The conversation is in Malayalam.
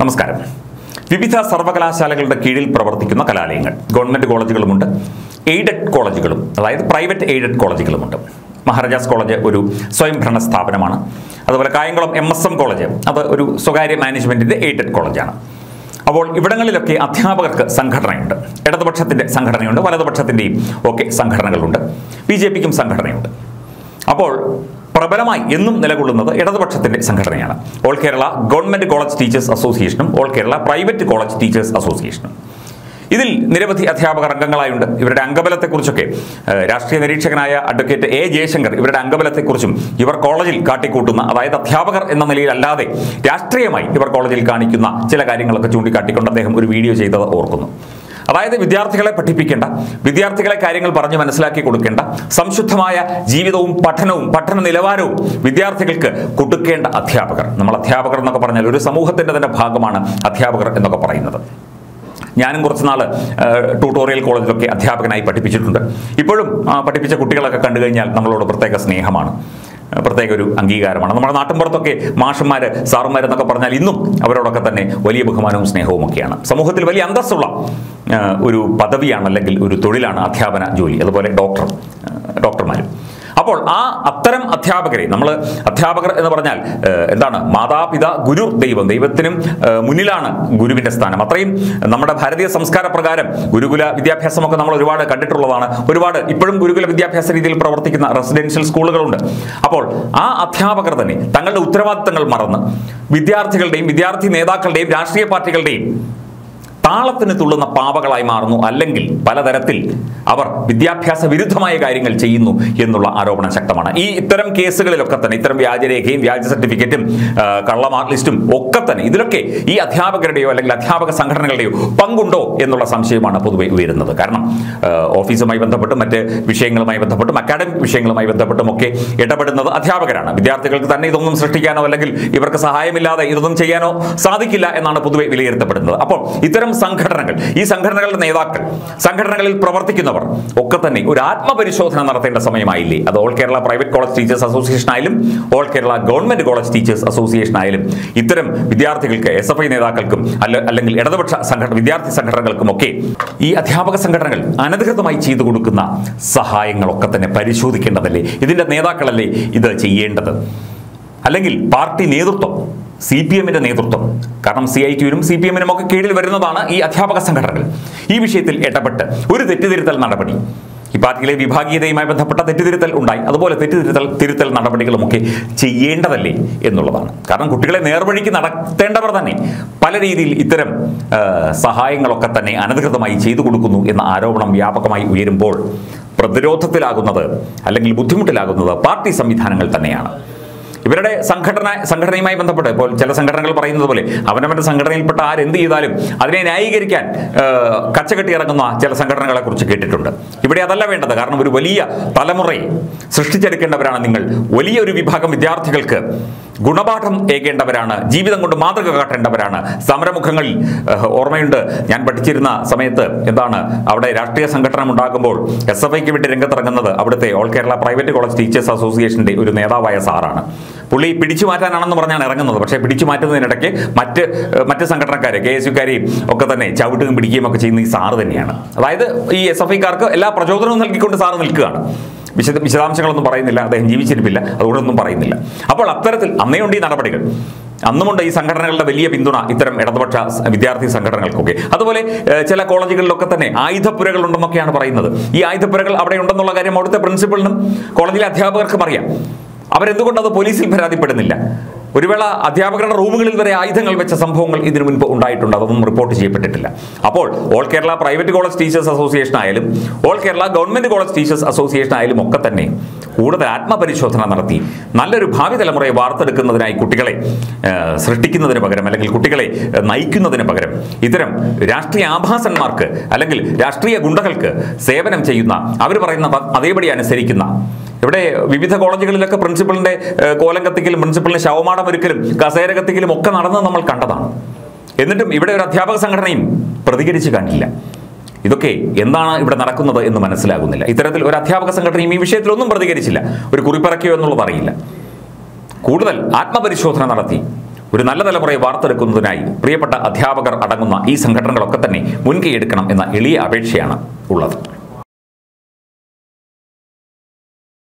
നമസ്കാരം വിവിധ സർവകലാശാലകളുടെ കീഴിൽ പ്രവർത്തിക്കുന്ന കലാലയങ്ങൾ ഗവൺമെന്റ് കോളേജുകളുമുണ്ട് എയ്ഡഡ് കോളേജുകളും അതായത് പ്രൈവറ്റ് എയ്ഡഡ് കോളേജുകളുമുണ്ട് മഹാരാജാസ് കോളേജ് ഒരു സ്വയംഭരണ സ്ഥാപനമാണ് അതുപോലെ Kayamkulam M S M college അത് ഒരു സ്വകാര്യ മാനേജ്മെന്റിന്റെ എയ്ഡഡ് കോളേജാണ് അപ്പോൾ ഇവിടങ്ങളിലൊക്കെ അധ്യാപകർക്ക് സംഘടനയുണ്ട് ഇടതുപക്ഷത്തിന്റെ സംഘടനയുണ്ട് വലതുപക്ഷത്തിന്റെയും ഒക്കെ സംഘടനകളുണ്ട് ബി ജെ പിക്കും സംഘടനയുണ്ട് അപ്പോൾ പ്രബലമായി എന്നും നിലകൊള്ളുന്നത് ഇടതുപക്ഷത്തിന്റെ സംഘടനയാണ് all Kerala government college teachers അസോസിയേഷനും all Kerala private college teachers അസോസിയേഷനും ഇതിൽ നിരവധി അധ്യാപകർ അംഗങ്ങളായുണ്ട് ഇവരുടെ അംഗബലത്തെക്കുറിച്ചൊക്കെ ഏഹ്, രാഷ്ട്രീയ നിരീക്ഷകനായ അഡ്വക്കേറ്റ് എ ജയശങ്കർ ഇവരുടെ അംഗബലത്തെക്കുറിച്ചും ഇവർ കോളേജിൽ കാട്ടിക്കൂട്ടുന്ന അതായത് അധ്യാപകർ എന്ന നിലയിൽ അല്ലാതെ രാഷ്ട്രീയമായി ഇവർ കോളേജിൽ കാണിക്കുന്ന ചില കാര്യങ്ങളൊക്കെ ചൂണ്ടിക്കാട്ടിക്കൊണ്ട് അദ്ദേഹം ഒരു വീഡിയോ ചെയ്തത് ഓർക്കുന്നു അതായത് വിദ്യാർത്ഥികളെ പഠിപ്പിക്കേണ്ട വിദ്യാർത്ഥികളെ കാര്യങ്ങൾ പറഞ്ഞ് മനസ്സിലാക്കി കൊടുക്കേണ്ട സംശുദ്ധമായ ജീവിതവും പഠനവും പഠന നിലവാരവും വിദ്യാർത്ഥികൾക്ക് കൊടുക്കേണ്ട അധ്യാപകർ നമ്മൾ അധ്യാപകർ എന്നൊക്കെ പറഞ്ഞാൽ ഒരു സമൂഹത്തിന്റെ തന്നെ ഭാഗമാണ് അധ്യാപകർ എന്നൊക്കെ പറയുന്നത് ഞാനും കുറച്ച് നാൾ ട്യൂട്ടോറിയൽ കോളേജിലൊക്കെ അധ്യാപകനായി പഠിപ്പിച്ചിട്ടുണ്ട് ഇപ്പോഴും ആ, പഠിപ്പിച്ച കുട്ടികളൊക്കെ കണ്ടു കഴിഞ്ഞാൽ നമ്മളോട് പ്രത്യേക സ്നേഹമാണ് ആ, പ്രത്യേക ഒരു അംഗീകാരമാണ് നമ്മുടെ നാട്ടിൻപുറത്തൊക്കെ മാഷന്മാർ സാറുമാർ എന്നൊക്കെ പറഞ്ഞാൽ ഇന്നും അവരോടൊക്കെ തന്നെ വലിയ ബഹുമാനവും സ്നേഹവും ഒക്കെയാണ് സമൂഹത്തിൽ വലിയ അന്തസ്സുള്ള ആ, ഒരു പദവിയാണ് അല്ലെങ്കിൽ ഒരു തൊഴിലാണ് അധ്യാപന ജോലി അതുപോലെ ഡോക്ടർ ആ, ഡോക്ടർമാരും അപ്പോൾ ആ അത്തരം അധ്യാപകരെ നമ്മൾ അധ്യാപകർ എന്ന് പറഞ്ഞാൽ ഏഹ്, എന്താണ് മാതാപിത ഗുരു ദൈവം ദൈവത്തിനും ഏഹ്, മുന്നിലാണ് ഗുരുവിന്റെ സ്ഥാനം അത്രയും നമ്മുടെ ഭാരതീയ സംസ്കാര പ്രകാരം ഗുരുകുല വിദ്യാഭ്യാസമൊക്കെ നമ്മൾ ഒരുപാട് കണ്ടിട്ടുള്ളതാണ് ഒരുപാട് ഇപ്പോഴും ഗുരുകുല വിദ്യാഭ്യാസ രീതിയിൽ പ്രവർത്തിക്കുന്ന റെസിഡൻഷ്യൽ സ്കൂളുകളുണ്ട് അപ്പോൾ ആ അധ്യാപകർ തന്നെ തങ്ങളുടെ ഉത്തരവാദിത്തങ്ങൾ മറന്ന് വിദ്യാർത്ഥികളുടെയും വിദ്യാർത്ഥി നേതാക്കളുടെയും രാഷ്ട്രീയ പാർട്ടികളുടെയും താളത്തിന് തുള്ളുന്ന പാവകളായി മാറുന്നു അല്ലെങ്കിൽ പലതരത്തിൽ അവർ വിദ്യാഭ്യാസ വിരുദ്ധമായ കാര്യങ്ങൾ ചെയ്യുന്നു എന്നുള്ള ആരോപണം ശക്തമാണ് ഈ ഇത്തരം കേസുകളിലൊക്കെ തന്നെ ഇത്തരം വ്യാജരേഖയും വ്യാജ സർട്ടിഫിക്കറ്റും ആ, കള്ള മാർക്ക് ലിസ്റ്റും ഒക്കെ തന്നെ ഇതിലൊക്കെ ഈ അധ്യാപകരുടെയോ അല്ലെങ്കിൽ അധ്യാപക സംഘടനകളുടെയോ പങ്കുണ്ടോ എന്നുള്ള സംശയമാണ് പൊതുവെ ഉയരുന്നത് കാരണം ആ, ഓഫീസുമായി ബന്ധപ്പെട്ടും മറ്റ് വിഷയങ്ങളുമായി ബന്ധപ്പെട്ടും അക്കാഡമിക് വിഷയങ്ങളുമായി ബന്ധപ്പെട്ടും ഒക്കെ ഇടപെടുന്നത് അധ്യാപകരാണ് വിദ്യാർത്ഥികൾക്ക് തന്നെ ഇതൊന്നും സൃഷ്ടിക്കാനോ അല്ലെങ്കിൽ ഇവർക്ക് സഹായമില്ലാതെ ഇതൊന്നും ചെയ്യാനോ സാധിക്കില്ല എന്നാണ് പൊതുവെ വിലയിരുത്തപ്പെടുന്നത് അപ്പോൾ ഇത്തരം സംഘടനകൾ ഈ സംഘടനകളുടെ നേതാക്കൾ സംഘടനകളിൽ പ്രവർത്തിക്കുന്നവർ ഒക്കെ തന്നെ ഒരു ആത്മപരിശോധന നടത്തേണ്ട സമയമായില്ലേ അത് all Kerala private college teachers association ആയാലും all Kerala government college teachers association ആയാലും ഇത്തരം വിദ്യാർത്ഥികൾക്ക് എസ് എഫ് ഐ നേതാക്കൾക്കും അല്ല അല്ലെങ്കിൽ ഇടതുപക്ഷ സംഘടന വിദ്യാർത്ഥി സംഘടനകൾക്കും ഒക്കെ ഈ അധ്യാപക സംഘടനകൾ അനധികൃതമായി ചെയ്തു കൊടുക്കുന്ന സഹായങ്ങളൊക്കെ തന്നെ പരിശോധിക്കേണ്ടതല്ലേ ഇതിന്റെ നേതാക്കളല്ലേ ഇത് ചെയ്യേണ്ടത് അല്ലെങ്കിൽ പാർട്ടി നേതൃത്വം സി പി എമ്മിന്റെ നേതൃത്വം കാരണം സി ഐ ടിയിലും സി പി എമ്മിനും ഒക്കെ കീഴിൽ വരുന്നതാണ് ഈ അധ്യാപക സംഘടനകൾ ഈ വിഷയത്തിൽ ഇടപെട്ട് ഒരു തെറ്റുതിരുത്തൽ നടപടി ഈ പാർട്ടിയിലെ വിഭാഗീയതയുമായി ബന്ധപ്പെട്ട തെറ്റുതിരുത്തൽ ഉണ്ടായി അതുപോലെ തെറ്റുതിരുത്തൽ തിരുത്തൽ നടപടികളുമൊക്കെ ചെയ്യേണ്ടതല്ലേ എന്നുള്ളതാണ് കാരണം കുട്ടികളെ നേർവഴിക്ക് നടത്തേണ്ടവർ തന്നെ പല രീതിയിൽ ഇത്തരം ആ, സഹായങ്ങളൊക്കെ തന്നെ അനധികൃതമായി ചെയ്തു കൊടുക്കുന്നു എന്ന ആരോപണം വ്യാപകമായി ഉയരുമ്പോൾ പ്രതിരോധത്തിലാകുന്നത് അല്ലെങ്കിൽ ബുദ്ധിമുട്ടിലാകുന്നത് പാർട്ടി സംവിധാനങ്ങൾ തന്നെയാണ് ഇവരുടെ സംഘടന സംഘടനയുമായി ബന്ധപ്പെട്ട് ഇപ്പോൾ ചില സംഘടനകൾ പറയുന്നത് പോലെ അവനവന്റെ സംഘടനയിൽപ്പെട്ട ആരെന്ത് ചെയ്താലും അതിനെ ന്യായീകരിക്കാൻ ആ, കച്ചകെട്ടി ഇറങ്ങുന്ന ചില സംഘടനകളെ കുറിച്ച് കേട്ടിട്ടുണ്ട് ഇവിടെ അതല്ല വേണ്ടത് കാരണം ഒരു വലിയ തലമുറയെ സൃഷ്ടിച്ചെടുക്കേണ്ടവരാണ് നിങ്ങൾ വലിയൊരു വിഭാഗം വിദ്യാർത്ഥികൾക്ക് ഗുണപാഠം ഏകേണ്ടവരാണ് ജീവിതം കൊണ്ട് മാതൃക കാട്ടേണ്ടവരാണ് സമരമുഖങ്ങളിൽ ഏഹ്, ഓർമ്മയുണ്ട് ഞാൻ പഠിച്ചിരുന്ന സമയത്ത് എന്താണ് അവിടെ രാഷ്ട്രീയ സംഘടന ഉണ്ടാകുമ്പോൾ എസ് എഫ് ഐക്ക് വേണ്ടി രംഗത്തിറങ്ങുന്നത് അവിടുത്തെ all Kerala private college teachers അസോസിയേഷന്റെ ഒരു നേതാവായ സാറാണ് പുള്ളി പിടിച്ചു മാറ്റാനാണെന്ന് പറഞ്ഞാണ് ഇറങ്ങുന്നത് പക്ഷേ പിടിച്ചു മാറ്റുന്നതിനിടയ്ക്ക് മറ്റ് ഏഹ്, മറ്റ് സംഘടനക്കാരെ കെ എസ് യുക്കാരെയും ഒക്കെ തന്നെ ചവിട്ടുകയും പിടിക്കുകയും ഒക്കെ ചെയ്യുന്ന ഈ സാറ് തന്നെയാണ് അതായത് ഈ എസ് എഫ് ഐക്കാർക്ക് എല്ലാ പ്രചോദനവും നൽകിക്കൊണ്ട് സാറ് നിൽക്കുകയാണ് വിശദ വിശദാംശങ്ങളൊന്നും പറയുന്നില്ല അദ്ദേഹം ജീവിച്ചിരിപ്പില്ല അതുകൊണ്ടൊന്നും പറയുന്നില്ല അപ്പോൾ അത്തരത്തിൽ അന്നേയുണ്ട് ഈ നടപടികൾ അന്നുമുണ്ട് ഈ സംഘടനകളുടെ വലിയ പിന്തുണ ഇത്തരം ഇടതുപക്ഷ സ- വിദ്യാർത്ഥി സംഘടനകൾക്കൊക്കെ അതുപോലെ ഏഹ്, ചില കോളേജുകളിലൊക്കെ തന്നെ ആയുധപ്പുരകൾ ഉണ്ടെന്നൊക്കെയാണ് പറയുന്നത് ഈ ആയുധപ്പുരകൾ അവിടെ ഉണ്ടെന്നുള്ള കാര്യം അവിടുത്തെ പ്രിൻസിപ്പളിനും കോളേജിലെ അധ്യാപകർക്കും അറിയാം അവരെന്തുകൊണ്ട് അത് പോലീസിൽ പരാതിപ്പെടുന്നില്ല ഒരു വേള അധ്യാപകരുടെ റൂമുകളിൽ വരെ ആയുധങ്ങൾ വെച്ച സംഭവങ്ങൾ ഇതിനു മുൻപ് ഉണ്ടായിട്ടുണ്ട് അതൊന്നും റിപ്പോർട്ട് ചെയ്യപ്പെട്ടിട്ടില്ല അപ്പോൾ all Kerala private college teachers association ആയാലും all Kerala government college teachers association ആയാലും ഒക്കെ തന്നെ കൂടുതൽ ആത്മപരിശോധന നടത്തി നല്ലൊരു ഭാവി തലമുറയെ വാർത്തെടുക്കുന്നതിനായി കുട്ടികളെ ഏഹ്, സൃഷ്ടിക്കുന്നതിന് പകരം അല്ലെങ്കിൽ കുട്ടികളെ ഏഹ്, നയിക്കുന്നതിന് പകരം ഇത്തരം രാഷ്ട്രീയ ആഭാസന്മാർക്ക് അല്ലെങ്കിൽ രാഷ്ട്രീയ ഗുണ്ടകൾക്ക് സേവനം ചെയ്യുന്ന അവർ പറയുന്ന പ- അതേപടി അനുസരിക്കുന്ന ഇവിടെ വിവിധ കോളേജുകളിലൊക്കെ പ്രിൻസിപ്പളിന്റെ ഏഹ്, കോലം കത്തിക്കലും പ്രിൻസിപ്പളിന് ശവമാടം ഒരുക്കലും കസേര കത്തിക്കലും ഒക്കെ നടന്നത് നമ്മൾ കണ്ടതാണ് എന്നിട്ടും ഇവിടെ ഒരു അധ്യാപക സംഘടനയും പ്രതികരിച്ച് കാണില്ല ഇതൊക്കെ എന്താണ് ഇവിടെ നടക്കുന്നത് എന്ന് മനസ്സിലാകുന്നില്ല ഇത്തരത്തിൽ ഒരു അധ്യാപക സംഘടനയും ഈ വിഷയത്തിലൊന്നും പ്രതികരിച്ചില്ല ഒരു കുറിപ്പിറക്കിയോ എന്നുള്ളത് അറിയില്ല കൂടുതൽ ആത്മപരിശോധന നടത്തി ഒരു നല്ല തലമുറയെ വാർത്തെടുക്കുന്നതിനായി പ്രിയപ്പെട്ട അധ്യാപകർ അടങ്ങുന്ന ഈ സംഘടനകളൊക്കെ തന്നെ മുൻകൈയെടുക്കണം എന്ന എളിയ അപേക്ഷയാണ് ഉള്ളത്